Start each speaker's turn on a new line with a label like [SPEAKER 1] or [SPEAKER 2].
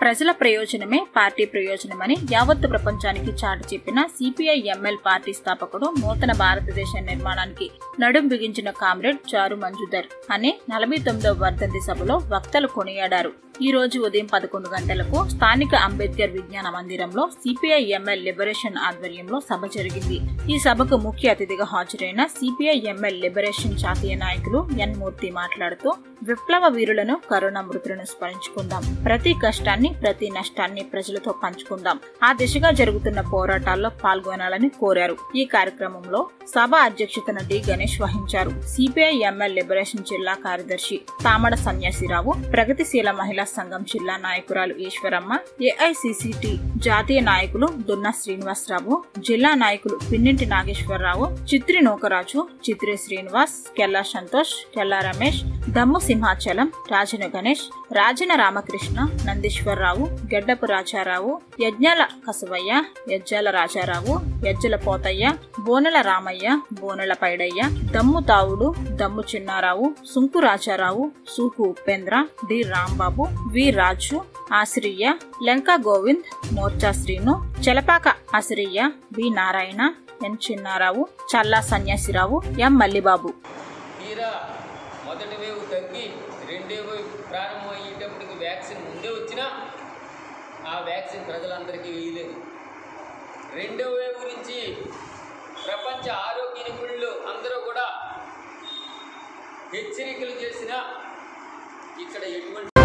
[SPEAKER 1] ప్రజల ప్రయోజనమే పార్టీ ప్రయోజనమని యావత్తు ప్రపంచానికి చాటి చెప్పిన సిపిఐ ఎంఎల్ పార్టీ స్థాపకుడు నూతన భారతదేశ నిర్మాణానికి నడుం బిగించిన కామ్రేడ్ చారు మంజుదర్ అనే నలభై తొమ్మిదవ వర్ధంతి సభలో వక్తలు కొనియాడారు ఈ రోజు ఉదయం పదకొండు గంటలకు స్థానిక అంబేద్కర్ విజ్ఞాన మందిరంలో సిపిఐ ఎంఎల్ లిబరేషన్ ఆధ్వర్యంలో సభ జరిగింది ఈ సభకు ముఖ్య అతిథిగా హాజరైన సిపిఐ ఎంఎల్ లిబరేషన్ జాతీయ నాయకులు ఎన్ మూర్తి మాట్లాడుతూ విప్లవ వీరులను కరోనా మృతులను స్మరించుకుందాం ప్రతి కష్టాన్ని ప్రతి నష్టాన్ని ప్రజలతో పంచుకుందాం ఆ దిశగా జరుగుతున్న పోరాటాల్లో పాల్గొనాలని కోరారు ఈ కార్యక్రమంలో సభ అధ్యక్షతన డి గణేష్ వహించారు సిపిఐ ఎంఎల్ లిబరేషన్ జిల్లా కార్యదర్శి తామడ సన్యాసిరావు ప్రగతిశీల మహిళా సంఘం జిల్లా నాయకురాలు ఈశ్వరమ్మ ఏఐసిసిటి జాతీయ నాయకులు దున్నా శ్రీనివాసరావు జిల్లా నాయకులు పిన్నింటి నాగేశ్వరరావు చిత్రి నూకరాజు చిత్రి శ్రీనివాస్ కెల్లా సంతోష్ కెల్లా రమేష్ దమ్ము సింహాచలం రాజన గణేష్ రాజన Ramakrishna నందీశ్వరరావు గెడ్డపు Rajarao యజ్ఞాల కసవయ్య యజ్జాల Rajarao యజ్జల Pothaiah బోనెల Ramayya బోనెల Paidayya Dammu Tavudu Dammu Chinnarao Sunku Rajarao Suku Upendra D Rambabu V Raju Ashriya Lenka Govind Morcha Srinu Chelapaka Ashriya V Narayana N Chinnarao Challa Sanyasirao M Mallibabu
[SPEAKER 2] తీరా మొదటి వేవ్ తగ్గి రెండో వేవ్ ప్రారంభమయ్యేటప్పటికి వ్యాక్సిన్ ముందే వచ్చినా ఆ వ్యాక్సిన్ ప్రజలందరికీ వేయలేదు రెండో వేవ్ గురించి ప్రపంచ ఆరోగ్య నిపుణులు అందరూ కూడా హెచ్చరికలు చేసినా ఇక్కడ ఎటువంటి